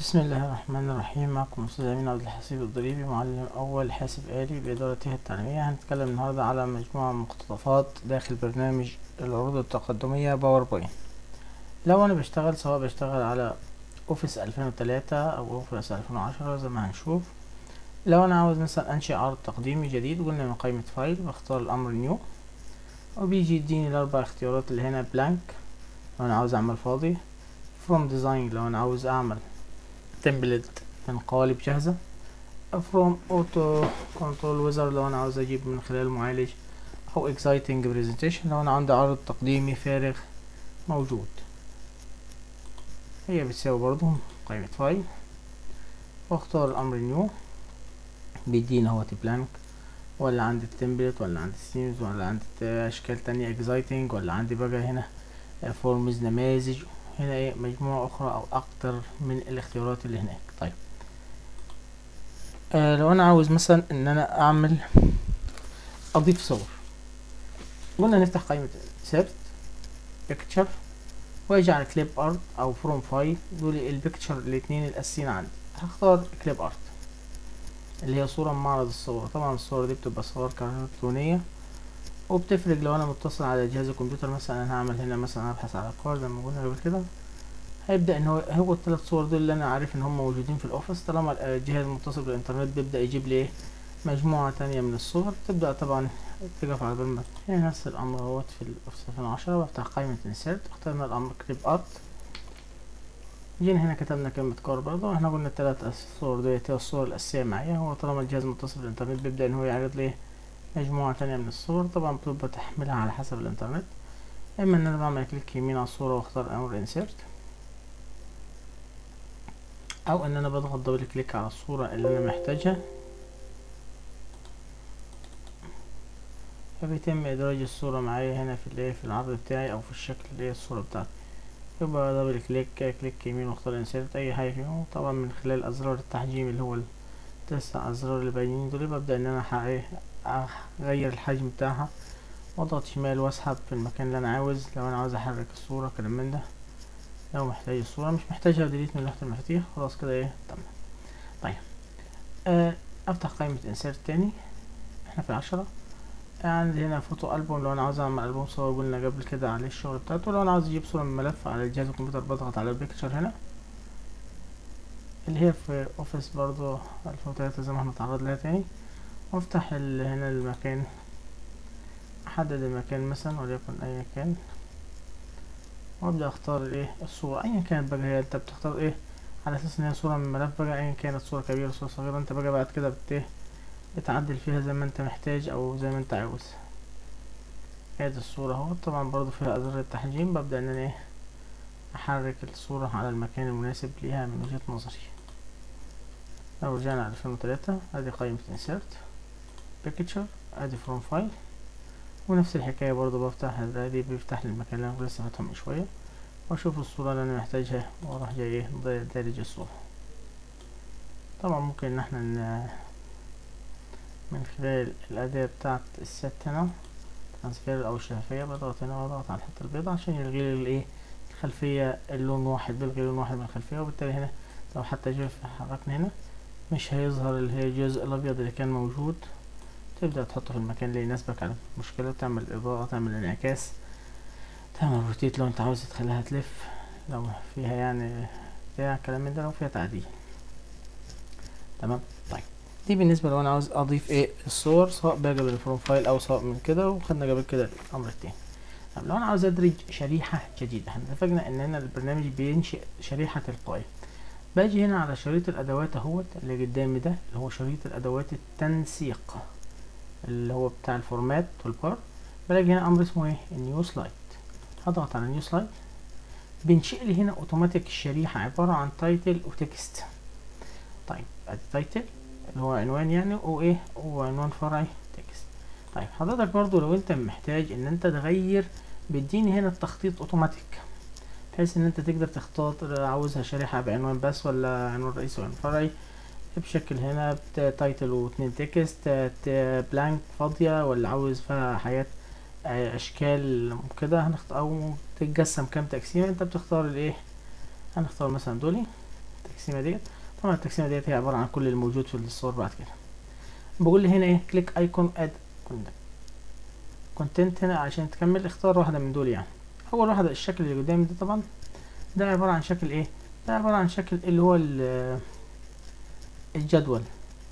بسم الله الرحمن الرحيم معكم أستاذ أمين عبد الحسيب الضريبي معلم أول حاسب آلي بإدارة هيئة التعليمية هنتكلم النهاردة على مجموعة من مقتطفات داخل برنامج العروض التقدمية باوربوينت لو أنا بشتغل سواء بشتغل على أوفيس ألفين وتلاتة أو أوفيس ألفين وعشرة زي ما هنشوف لو أنا عاوز مثلا أنشئ عرض تقديمي جديد قلنا من قائمة فايل بختار الأمر نيو وبيجي يديني الأربع اختيارات اللي هنا بلانك لو أنا عاوز أعمل فاضي فروم ديزاين لو أنا عاوز أعمل تمبلت من قوالب جاهزة from auto control wizard لو انا عاوز اجيب من خلال معالج او exciting presentation لو انا عندي عرض تقديمي فارغ موجود هي بتساوي برضو قائمة فايل واختار الامر نيو بيدينا اهوت بلانك ولا عندي التمبلت ولا عندي السيمز ولا عندي اشكال تانية exciting ولا عندي بقى هنا فورمز نماذج هنا ايه مجموعة اخرى او اكتر من الاختيارات اللي هناك طيب آه لو انا عاوز مثلا ان انا اعمل اضيف صور قلنا نفتح قائمة سيرت بيكتشر واجي على كليب ارت او فروم فايل دول البيكتشر الاتنين الاساسيين عندي هختار كليب ارت اللي هي صورة من معرض الصور طبعا الصور دي بتبقى صور كرتونية وبتفرق لو انا متصل على جهاز الكمبيوتر مثلا انا هعمل هنا مثلا ابحث على كار زي ما قلنا قبل كده هيبدا ان هو هو الثلاث صور دول اللي انا عارف ان هم موجودين في الاوفيس طالما الجهاز متصل بالانترنت بيبدا يجيب لي مجموعه تانية من الصور تبدا طبعا تقف على بال ما هي نفس الامر اهوت في الاوفيس 2010 بفتح قائمه انسيرت اخترنا الامر كليب ارت جينا هنا كتبنا كلمة كار برضه احنا قلنا التلات صور ديت هي الصور الأساسية معايا هو طالما الجهاز متصل بالإنترنت بيبدأ إن هو يعرض لي مجموعة تانية من الصور طبعا بتبقى تحميلها على حسب الإنترنت إما إن أنا بعمل كليك يمين على الصورة وأختار أمر انسيرت أو إن أنا بضغط دبل كليك على الصورة اللي أنا محتاجها فبيتم إدراج الصورة معايا هنا في الإيه في العرض بتاعي أو في الشكل اللي هي الصورة بتاعتي يبقى دبل كليك كليك يمين واختار انسيرت أي حاجة فيهم طبعا من خلال أزرار التحجيم اللي هو التسع أزرار اللي باينين دول ببدأ إن أنا أغير الحجم بتاعها واضغط شمال واسحب في المكان اللي انا عاوز لو انا عاوز احرك الصورة كلام من ده لو محتاج الصورة مش محتاجها ديليت من لوحة المفاتيح خلاص كده ايه تمام طيب آه افتح قائمة انسيرت تاني احنا في عشرة عندي هنا فوتو البوم لو انا عاوز اعمل البوم صور قلنا قبل كده عليه الشغل بتاعته لو انا عاوز اجيب صورة من ملف على جهاز الكمبيوتر بضغط على البيكتشر هنا اللي هي في اوفيس برضو الفين وتلاتة زي ما احنا نتعرض لها تاني وافتح هنا المكان احدد المكان مثلا وليكن اي مكان وابدا اختار الايه الصورة ايا كانت بقى هي انت بتختار ايه على اساس ان هي صورة من ملف بقى ايا كانت صورة كبيرة صورة صغيرة انت بقى بعد كده بت ايه بتعدل فيها زي ما انت محتاج او زي ما انت عاوز ادي الصورة اهو طبعا برضو فيها ازرار التحجيم ببدأ ان انا ايه احرك الصورة على المكان المناسب ليها من وجهة نظري لو رجعنا على 2003 ادي قائمة insert picture ادي from file ونفس الحكاية برضو بفتح ادي بيفتح لي المكان اللي انا لسه فاتحه من شوية واشوف الصورة اللي انا محتاجها واروح جاي ايه دارج الصورة طبعا ممكن ان احنا من خلال الاداة بتاعت الست هنا ترانسفير او الشفافية بضغط هنا واضغط على الحتة البيضاء عشان يلغي لي الايه الخلفية اللون واحد بيلغي لون واحد من الخلفية وبالتالي هنا لو حتى جيف حركنا هنا مش هيظهر اللي هي الجزء الابيض اللي كان موجود تبدأ تحطه في المكان اللي يناسبك على المشكلة تعمل إضاءة تعمل انعكاس تعمل روتيت لو انت عاوز تخليها تلف لو فيها يعني بتاع كلام من ده لو فيها تعديل تمام طيب دي بالنسبة لو انا عاوز اضيف ايه الصور سواء بقى قبل الفروم فايل او سواء من كده وخدنا قبل كده الامر التاني طب لو انا عاوز ادرج شريحة جديدة احنا اتفقنا ان هنا البرنامج بينشئ شريحة تلقائية باجي هنا على شريط الادوات اهوت اللي قدامي ده اللي هو شريط الادوات التنسيق اللي هو بتاع الفورمات والبار بلاقي هنا امر اسمه ايه النيو سلايد هضغط على نيو سلايد بينشئ لي هنا اوتوماتيك الشريحة عبارة عن تايتل وتكست طيب ادي تايتل اللي هو عنوان يعني وايه وعنوان فرعي تكست طيب حضرتك برضو لو انت محتاج ان انت تغير بيديني هنا التخطيط اوتوماتيك بحيث ان انت تقدر تختار عاوزها شريحة بعنوان بس ولا عنوان رئيسي وعنوان فرعي بشكل هنا تايتل واتنين تكست بلانك فاضية ولا عاوز فيها حاجات اشكال كده هنختار او تتقسم كام تقسيمة انت بتختار الايه هنختار مثلا دولي التقسيمه ديت طبعا التقسيمه ديت هي عباره عن كل الموجود في الصور بعد كده بقول لي هنا ايه كليك ايكون اد كونتنت هنا عشان تكمل اختار واحده من دول يعني اول واحده الشكل اللي قدامي ده طبعا ده عباره عن شكل ايه ده عباره عن شكل اللي هو الجدول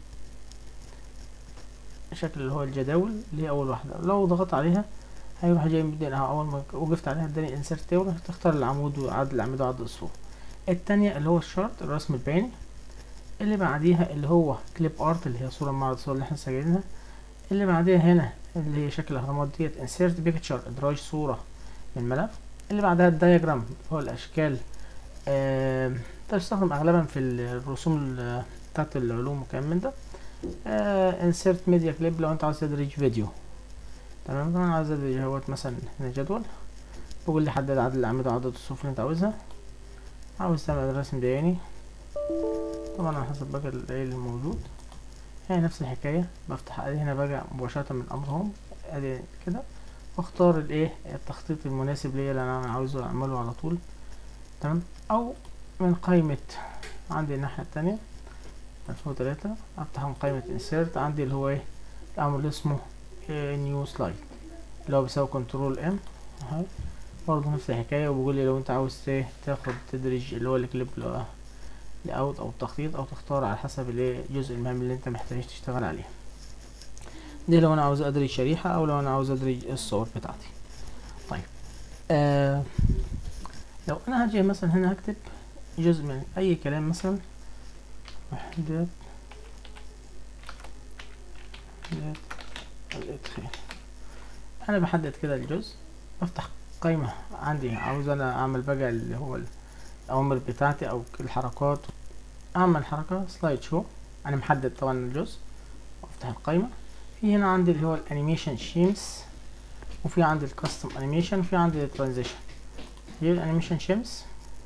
الشكل اللي هو الجداول اللي هي اول واحده لو ضغطت عليها هيروح جاي مدينا اول ما وقفت عليها اداني انسرت تيبل تختار العمود وعدد الاعمده وعدد الصفوف التانية اللي هو الشارت الرسم البياني اللي بعديها اللي هو كليب ارت اللي هي صورة معرض الصور اللي احنا سجلناها اللي بعديها هنا اللي هي شكل الاهرامات ديت انسيرت بيكتشر ادراج صورة من ملف اللي بعدها الدايجرام هو الاشكال آه تستخدم اغلبا في الرسوم بتاعت العلوم وكلام من ده انسيرت ميديا كليب لو انت عاوز تدرج فيديو تمام طبعا عاوز ادرج اهوت مثلا هنا جدول بقول لي حدد عدد الاعمده وعدد الصفوف اللي انت عاوزها عاوز تعمل رسم بياني طبعا على حسب بقى الايه الموجود هي نفس الحكاية بفتح ادي هنا بقى مباشرة من امر هوم ادي كده واختار الايه التخطيط المناسب ليا اللي انا عاوزه اعمله على طول تمام او من قائمة عندي الناحية التانية ألفين وتلاتة افتح من قائمة insert عندي اللي هو ايه الامر اللي اسمه نيو سلايد اللي هو بيساوي كنترول ام اهي برضه نفس الحكاية وبيقول لي لو انت عاوز تاخد تدرج اللي هو الكليب لاوت او التخطيط او تختار على حسب الايه جزء المهم اللي انت محتاج تشتغل عليه دي لو انا عاوز ادرج شريحة او لو انا عاوز ادرج الصور بتاعتي طيب آه لو انا هاجي مثلا هنا هكتب جزء من اي كلام مثلا وحدات الادخال انا بحدد كده الجزء بفتح قائمة عندي عاوز انا اعمل بقى اللي هو الاوامر بتاعتي او الحركات اعمل حركة سلايد شو انا محدد طبعا الجزء وافتح القائمة في هنا عندي اللي هو الانيميشن شيمز وفي عندي الكاستم انيميشن وفي عندي الترانزيشن هي الانيميشن شيمز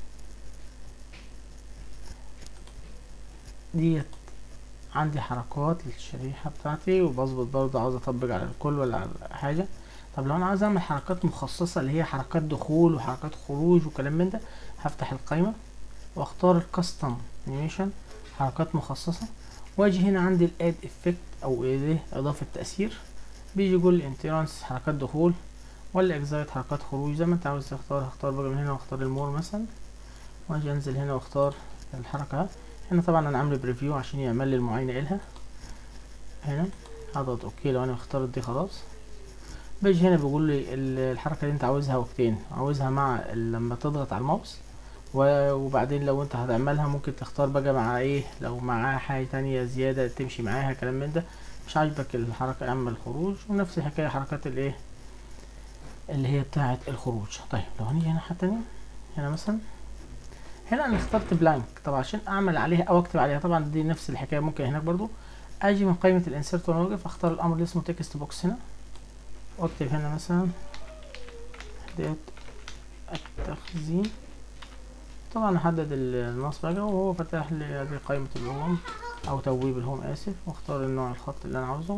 ديت عندي حركات للشريحة بتاعتي وبظبط برضه عاوز اطبق على الكل ولا على حاجة طب لو انا عاوز اعمل حركات مخصصة اللي هي حركات دخول وحركات خروج وكلام من ده هفتح القائمة واختار الكاستم انيميشن حركات مخصصة واجي هنا عندي الاد افكت او ايه اضافة تأثير بيجي يقول لي انترانس حركات دخول ولا اكزايت حركات خروج زي ما انت عاوز تختار هختار بقى من هنا واختار المور مثلا واجي انزل هنا واختار الحركة هنا طبعا انا عامل بريفيو عشان يعمل لي المعاينة الها هنا هضغط اوكي لو انا اخترت دي خلاص بيجي هنا بيقول لي الحركة اللي انت عاوزها وقتين عاوزها مع لما تضغط على الماوس وبعدين لو انت هتعملها ممكن تختار بقى مع ايه لو معاها حاجة تانية زيادة تمشي معاها كلام من ده مش عاجبك الحركة اعمل خروج ونفس الحكاية حركات الايه اللي هي بتاعة الخروج طيب لو هنيجي هنا حاجة تانية هنا مثلا هنا انا اخترت بلانك طبعا عشان اعمل عليها او اكتب عليها طبعا دي نفس الحكاية ممكن هناك برضو اجي من قائمة الانسيرت وانا واقف اختار الامر اللي اسمه تكست بوكس هنا واكتب هنا مثلا ديت التخزين طبعا احدد النص بقى وهو فتح لي هذه قائمة الهوم او توبيب الهوم اسف واختار النوع الخط اللي انا عاوزه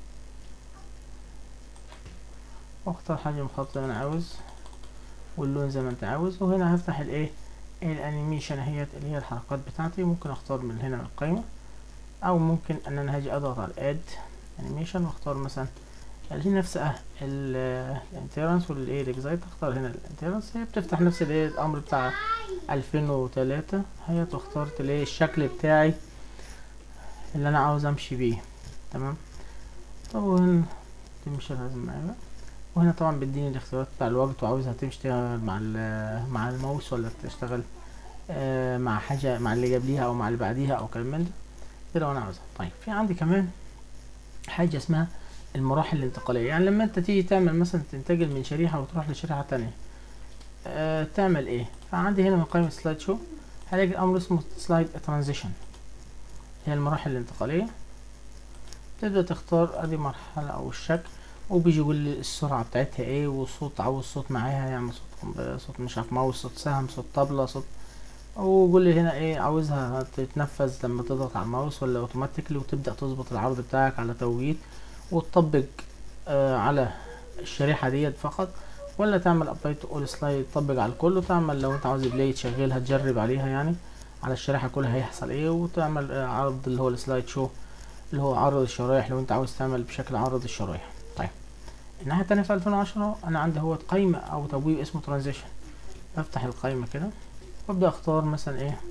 واختار حجم الخط زي ما انا عاوز واللون زي ما انت عاوز وهنا هفتح الايه الانيميشن اهيت اللي هي الحركات بتاعتي ممكن اختار من هنا من القائمة او ممكن ان انا هاجي اضغط على اد انيميشن واختار مثلا اللي هي نفسها الانترنس والايه الاكزايت اختار هنا الانترنس هي بتفتح نفس الايه الامر بتاع 2003 هي واخترت الايه الشكل بتاعي اللي انا عاوز امشي بيه تمام طب وهنا تمشي لازم معايا وهنا طبعا بيديني الاختيارات بتاع الوقت وعاوزها تشتغل مع مع الماوس ولا تشتغل آه مع حاجة مع اللي قبليها او مع اللي بعديها او كلام من ده ده لو انا عاوزها طيب في عندي كمان حاجة اسمها المراحل الانتقالية يعني لما انت تيجي تعمل مثلا تنتقل من شريحة وتروح لشريحة تانية أه تعمل ايه فعندي هنا من قائمة سلايد شو هلاقي الامر اسمه سلايد ترانزيشن هي المراحل الانتقالية تبدأ تختار ادي مرحلة او الشكل وبيجي يقول لي السرعة بتاعتها ايه والصوت عاوز صوت معاها يعني صوت صوت مش عارف ماوس صوت سهم صوت طبلة صوت ويقول لي هنا ايه عاوزها تتنفذ لما تضغط على الماوس ولا اوتوماتيكلي وتبدأ تظبط العرض بتاعك على توقيت وتطبق آه على الشريحة ديت فقط ولا تعمل ابلاي تو اول سلايد تطبق على الكل وتعمل لو انت عاوز بلاي تشغلها تجرب عليها يعني على الشريحة كلها هيحصل ايه وتعمل آه، عرض اللي هو السلايد شو اللي هو عرض الشرايح لو انت عاوز تعمل بشكل عرض الشرايح طيب الناحية التانية في 2010 انا عندي هو قائمة او تبويب اسمه ترانزيشن بفتح القائمة كده وابدأ اختار مثلا ايه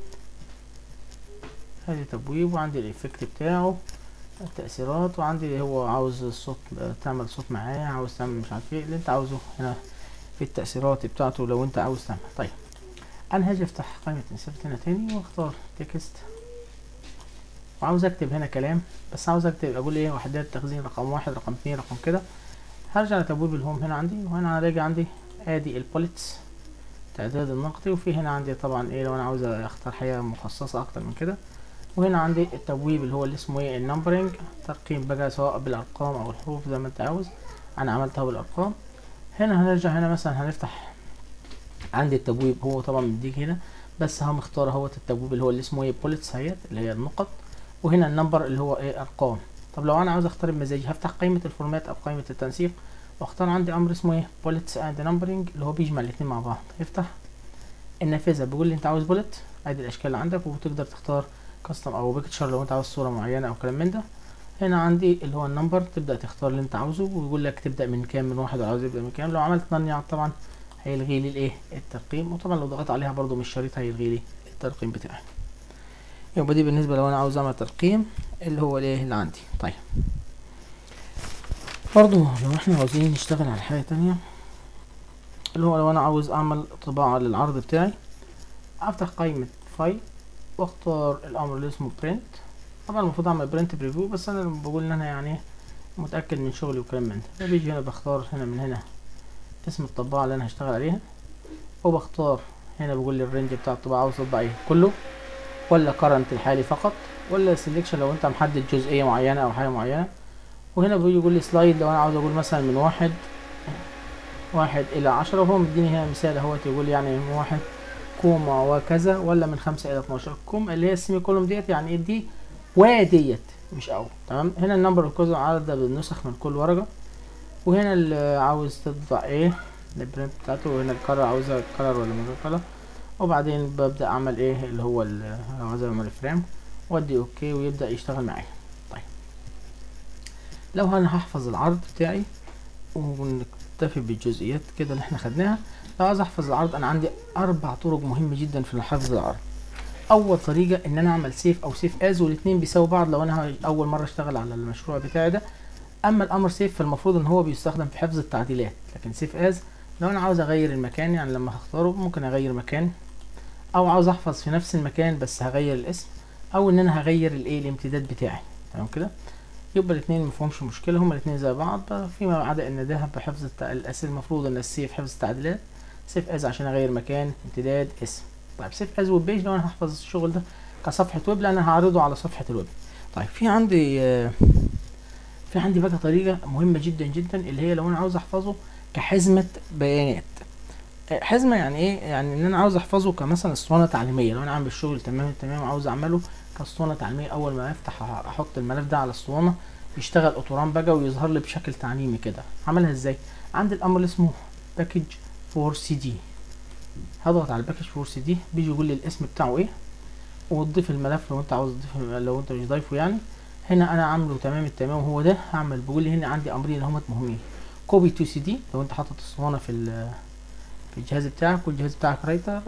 ادي تبويب وعندي الايفكت بتاعه التأثيرات وعندي اللي هو عاوز الصوت آه، تعمل صوت معاه عاوز تعمل مش عارف ايه اللي انت عاوزه هنا في التأثيرات بتاعته لو انت عاوز تعمل طيب انا هاجي افتح قائمة انسرت هنا تاني واختار تكست وعاوز اكتب هنا كلام بس عاوز اكتب اقول ايه وحدات تخزين رقم واحد رقم اتنين رقم كده هرجع لتبويب الهوم هنا عندي وهنا هلاقي عندي ادي البوليتس تعداد النقطي وفي هنا عندي طبعا ايه لو انا عاوز اختار حاجة مخصصة اكتر من كده وهنا عندي التبويب اللي هو اللي اسمه ايه النمبرنج ترقيم بقى سواء بالارقام او الحروف زي ما انت عاوز انا عملتها بالارقام هنا هنرجع هنا مثلا هنفتح عندي التبويب هو طبعا مديك هنا بس هم مختار اهوت التبويب اللي هو اللي اسمه ايه بوليتس هيت اللي هي النقط وهنا النمبر اللي هو ايه ارقام طب لو انا عاوز اختار بمزاجي هفتح قائمة الفورمات او قائمة التنسيق واختار عندي امر اسمه ايه بوليتس اند نمبرنج اللي هو بيجمع الاتنين مع بعض افتح النافذة بيقول لي انت عاوز بوليت ادي الاشكال اللي عندك وتقدر تختار كاستم او بيكتشر لو انت عاوز صورة معينة او كلام من ده هنا عندي اللي هو النمبر تبدأ تختار اللي انت عاوزه ويقول لك تبدأ من كام من واحد عاوز يبدأ من كام لو عملت نن طبعا هيلغي لي الايه الترقيم وطبعا لو ضغطت عليها برضو من الشريط هيلغي لي الترقيم بتاعي يبقى دي بالنسبة لو انا عاوز اعمل ترقيم اللي هو الايه اللي عندي طيب برضو لو احنا عاوزين نشتغل على حاجة تانية اللي هو لو انا عاوز اعمل طباعة للعرض بتاعي افتح قائمة فايل واختار الامر اللي اسمه برنت طبعا المفروض اعمل برنت بريفيو بس انا بقول ان انا يعني متاكد من شغلي وكلام من ده فبيجي هنا بختار هنا من هنا اسم الطباعه اللي انا هشتغل عليها وبختار هنا بقول لي الرينج بتاع الطباعه عاوز اطبع ايه كله ولا كرنت الحالي فقط ولا سيلكشن لو انت محدد جزئيه معينه او حاجه معينه وهنا بيجي يقول لي سلايد لو انا عاوز اقول مثلا من واحد واحد الى عشرة وهو مديني هنا مثال اهوت يقول يعني من واحد كوما وكذا ولا من خمسة إلى 12 كوم اللي هي السيمي كولوم ديت يعني ايه دي وديت مش أو تمام هنا النمبر اوف كوزن عدد بالنسخ من كل ورقة وهنا اللي عاوز تطبع ايه البرنت بتاعته وهنا الكرر عاوزها كلر ولا من غير كلر وبعدين ببدأ أعمل ايه اللي هو ال- لو عاوز أعمل فريم وأدي أوكي ويبدأ يشتغل معايا طيب لو أنا هحفظ العرض بتاعي ونكتفي بالجزئيات كده اللي احنا خدناها لو عايز احفظ العرض انا عندي اربع طرق مهمه جدا في حفظ العرض اول طريقه ان انا اعمل سيف او سيف از والاثنين بيساوي بعض لو انا اول مره اشتغل على المشروع بتاعي ده اما الامر سيف فالمفروض ان هو بيستخدم في حفظ التعديلات لكن سيف از لو انا عاوز اغير المكان يعني لما هختاره ممكن اغير مكان او عاوز احفظ في نفس المكان بس هغير الاسم او ان انا هغير الايه الامتداد بتاعي تمام كده يبقى الاثنين مفهومش مشكله هما الاثنين زي بعض فيما عدا ان ده بحفظ الت... الاسم المفروض ان السيف حفظ التعديلات سيف از عشان اغير مكان امتداد اسم طيب سيف از ويب بيج لو انا هحفظ الشغل ده كصفحه ويب لان انا هعرضه على صفحه الويب طيب في عندي آه، في عندي بقى طريقه مهمه جدا جدا اللي هي لو انا عاوز احفظه كحزمه بيانات آه، حزمه يعني ايه يعني ان انا عاوز احفظه كمثلا اسطوانه تعليميه لو انا عامل الشغل تمام تمام عاوز اعمله كاسطوانه تعليميه اول ما افتح أح- احط الملف ده على اسطوانه يشتغل اوتورام بقى ويظهر لي بشكل تعليمي كده عملها ازاي عندي الامر اللي اسمه باكج فور سي دي هضغط على الباكج فور سي دي بيجي يقول لي الاسم بتاعه ايه وتضيف الملف لو انت عاوز تضيف لو انت مش ضايفه يعني هنا انا عامله تمام التمام وهو ده هعمل بيقول لي هنا عندي امرين هم مهمين كوبي تو سي دي لو انت حاطط اسطوانه في ال- في الجهاز بتاعك والجهاز بتاعك رايتر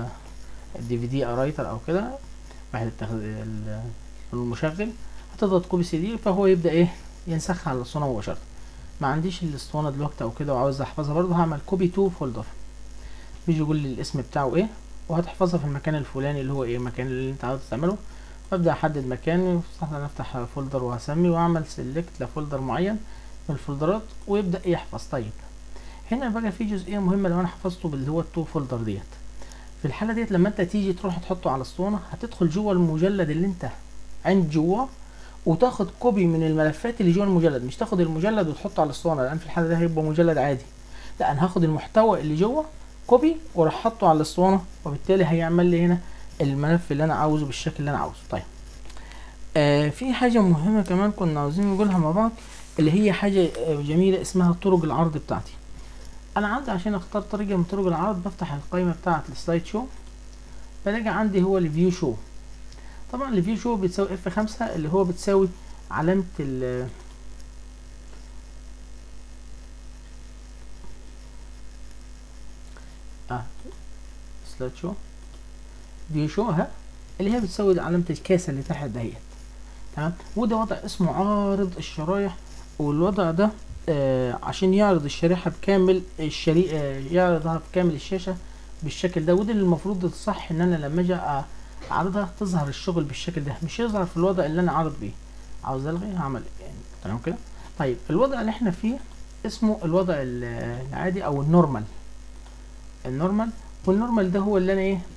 الدي في دي رايتر او كده واحد التخ- ال- المشغل هتضغط كوبي سي دي فهو يبدا ايه ينسخها على الاسطوانه مباشره ما عنديش الاسطوانه دلوقتي او كده وعاوز احفظها برضه هعمل كوبي تو فولدر بيجي يقول لي الاسم بتاعه ايه وهتحفظها في المكان الفلاني اللي هو ايه المكان اللي انت عاوز تعمله وابدا احدد مكان انا افتح فولدر وهسمي واعمل سيلكت لفولدر معين من الفولدرات ويبدا يحفظ طيب هنا بقى في جزئيه مهمه لو انا حفظته باللي هو التو فولدر ديت في الحاله ديت لما انت تيجي تروح تحطه على الاسطوانه هتدخل جوه المجلد اللي انت عند جواه وتاخد كوبي من الملفات اللي جوه المجلد مش تاخد المجلد وتحطه على الاسطوانه لان في الحاله ده هيبقى مجلد عادي لا انا هاخد المحتوى اللي جوه كوبي واروح حاطه على الاسطوانه وبالتالي هيعمل لي هنا الملف اللي انا عاوزه بالشكل اللي انا عاوزه طيب آه في حاجه مهمه كمان كنا عاوزين نقولها مع بعض اللي هي حاجه آه، جميله اسمها طرق العرض بتاعتي انا عندي عشان اختار طريقه من طرق العرض بفتح القائمه بتاعه السلايد شو بلاقي عندي هو الفيو شو طبعا الفيو شو بتساوي اف خمسة اللي هو بتساوي علامة ال اه سلايد شو فيو شو ها اللي هي بتساوي علامة الكاسة اللي تحت دهيت تمام وده وضع اسمه عارض الشرايح والوضع ده آه عشان يعرض الشريحة بكامل الشري... آه يعرضها بكامل الشاشة بالشكل ده وده اللي المفروض الصح ان انا لما اجي اعرضها تظهر الشغل بالشكل ده مش يظهر في الوضع اللي انا عارض بيه عاوز الغي هعمل يعني تمام كده طيب الوضع اللي احنا فيه اسمه الوضع العادي او النورمال النورمال والنورمال ده هو اللي انا ايه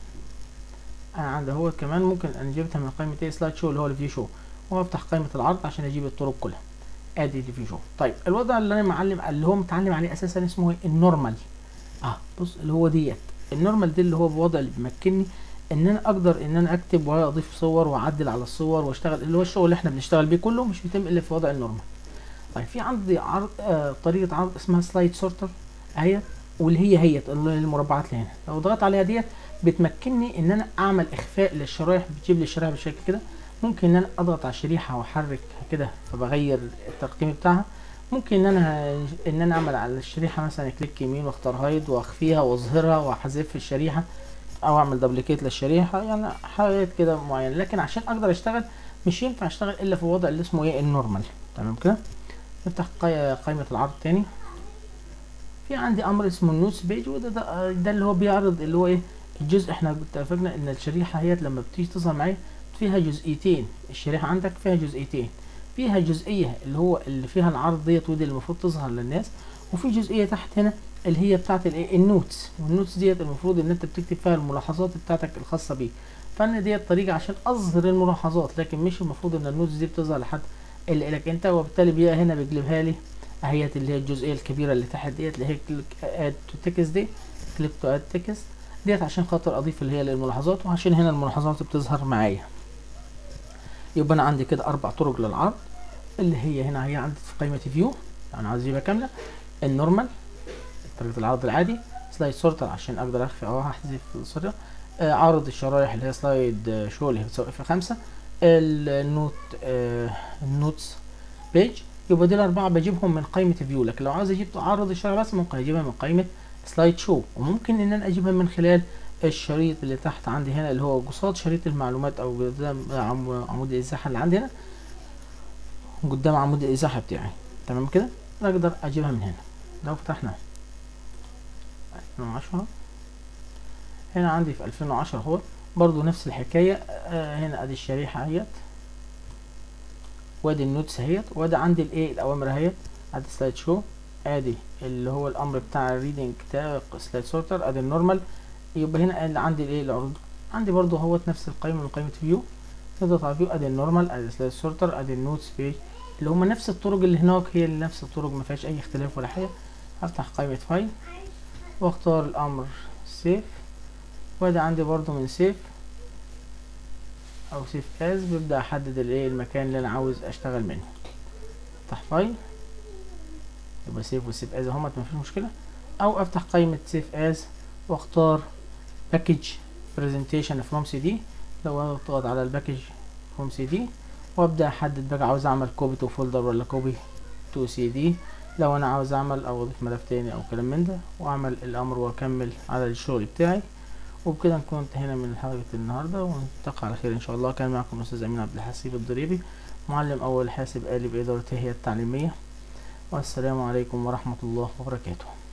انا عندي هو كمان ممكن انا جبتها من قائمه ايه سلايد شو اللي هو الفيو شو وافتح قائمه العرض عشان اجيب الطرق كلها ادي الفيو شو طيب الوضع اللي انا معلم اللي هو متعلم عليه اساسا اسمه ايه النورمال اه بص اللي هو ديت النورمال دي اللي هو الوضع اللي بيمكنني ان انا اقدر ان انا اكتب واضيف صور واعدل على الصور واشتغل اللي هو الشغل اللي احنا بنشتغل بيه كله مش بيتم الا في وضع النورمال طيب في عندي عرض آه طريقه عرض اسمها سلايد سورتر اهي واللي هي هي المربعات اللي هنا لو ضغطت عليها ديت بتمكنني ان انا اعمل اخفاء للشرايح بتجيب لي الشرايح بالشكل كده ممكن ان انا اضغط على الشريحه واحرك كده فبغير الترقيم بتاعها ممكن ان انا ان انا اعمل على الشريحه مثلا كليك يمين واختار هايد واخفيها واظهرها واحذف الشريحه او اعمل دبليكيت للشريحه يعني حاجات كده معينه لكن عشان اقدر اشتغل مش ينفع اشتغل الا في الوضع اللي اسمه ايه النورمال تمام كده نفتح قائمه العرض تاني في عندي امر اسمه النوتس بيج وده ده, ده اللي هو بيعرض اللي هو ايه الجزء احنا اتفقنا ان الشريحه هي لما بتيجي تظهر معايا فيها جزئيتين الشريحه عندك فيها جزئيتين فيها جزئيه اللي هو اللي فيها العرض ديت ودي اللي المفروض تظهر للناس وفي جزئيه تحت هنا اللي هي بتاعت الايه النوتس والنوتس ديت المفروض ان انت بتكتب فيها الملاحظات بتاعتك الخاصه بيك فانا ديت طريقه عشان اظهر الملاحظات لكن مش المفروض ان النوتس دي بتظهر لحد اللي لك انت وبالتالي بيها هنا بيجلبها لي اهيت اللي هي الجزئيه الكبيره اللي تحت ديت اللي هي كليك اد تو تكست دي كليك تو اد تكست ديت عشان خاطر اضيف اللي هي الملاحظات وعشان هنا الملاحظات بتظهر معايا يبقى انا عندي كده اربع طرق للعرض اللي هي هنا هي عندي في قائمه فيو انا عايز اجيبها كامله النورمال طريقه العرض العادي سلايد سورتر عشان اقدر اخفي او احذف الصوره آه عرض الشرايح اللي هي سلايد شو اللي هي بتساوي اف 5 النوت آه النوتس بيج يبقى دي الاربعه بجيبهم من قائمه فيو لكن لو عاوز اجيب عرض الشرايح بس ممكن اجيبها من قائمه سلايد شو وممكن ان انا اجيبها من خلال الشريط اللي تحت عندي هنا اللي هو قصاد شريط المعلومات او قدام عمود الازاحه اللي عندي هنا قدام عمود الازاحه بتاعي تمام كده اقدر اجيبها من هنا لو فتحنا 2010 هنا عندي في 2010 اهو برضو نفس الحكايه آه هنا ادي الشريحه اهيت وادي النوتس اهيت وادي عندي الايه الاوامر اهيت ادي سلايد شو ادي اللي هو الامر بتاع الريدنج بتاع سلايد سورتر ادي النورمال يبقى هنا اللي عندي الايه العروض عندي برضو اهوت نفس القائمه من قائمه فيو تضغط على فيو ادي النورمال ادي سلايد سورتر ادي النوتس بيج اللي هما نفس الطرق اللي هناك هي اللي نفس الطرق ما فيهاش اي اختلاف ولا حاجه هفتح قائمه فايل واختار الامر سيف وادي عندي برضو من سيف او سيف از ببدا احدد الايه المكان اللي انا عاوز اشتغل منه افتح فايل يبقى سيف وسيف از اهمت مفيش مشكله او افتح قائمه سيف از واختار باكج برزنتيشن فروم سي دي لو اضغط على الباكج فروم سي دي وابدا احدد بقى عاوز اعمل كوبي تو فولدر ولا كوبي تو سي دي لو انا عاوز اعمل او اضيف ملف تاني او كلام من ده واعمل الامر واكمل على الشغل بتاعي وبكده نكون انتهينا من حلقة النهاردة ونلتقي على خير ان شاء الله كان معكم الاستاذ امين عبد الحسيب الضريبي معلم اول حاسب آلي بإدارة هي التعليمية والسلام عليكم ورحمة الله وبركاته